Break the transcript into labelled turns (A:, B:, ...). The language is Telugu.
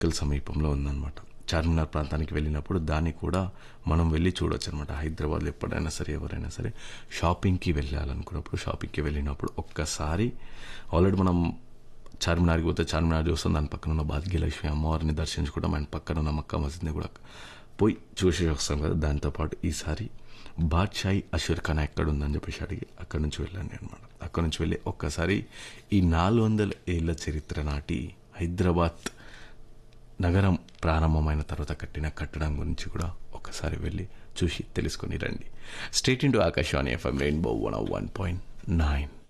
A: వరంగల్ సమీపంలో ఉందన్నమాట చార్మినార్ ప్రాంతానికి వెళ్ళినప్పుడు దాన్ని కూడా మనం వెళ్ళి చూడొచ్చు అనమాట హైదరాబాద్లో ఎప్పుడైనా సరే ఎవరైనా సరే షాపింగ్కి వెళ్ళాలనుకున్నప్పుడు షాపింగ్కి వెళ్ళినప్పుడు ఒక్కసారి ఆల్రెడీ మనం చార్మినార్కి పోతే చార్మినార్ చూస్తాం దాని పక్కన ఉన్న భాగ్యలక్ష్మి అమ్మవారిని దర్శించుకుంటాం అండ్ పక్కన ఉన్న మక్కా మసీద్ని కూడా పోయి చూసి వస్తాం కదా దాంతోపాటు ఈసారి బాద్షాయి అషూర్ ఖానా ఎక్కడ ఉందని చెప్పేసి అడిగి అక్కడి నుంచి వెళ్ళండి అనమాట అక్కడి నుంచి వెళ్ళి ఒక్కసారి ఈ నాలుగు వందల ఏళ్ళ చరిత్ర నాటి హైదరాబాద్ నగరం ప్రారంభమైన తర్వాత కట్టిన కట్టడం గురించి కూడా ఒకసారి వెళ్ళి చూసి తెలుసుకొని రండి stay tuned to Akashvani FM rainbow one one point nine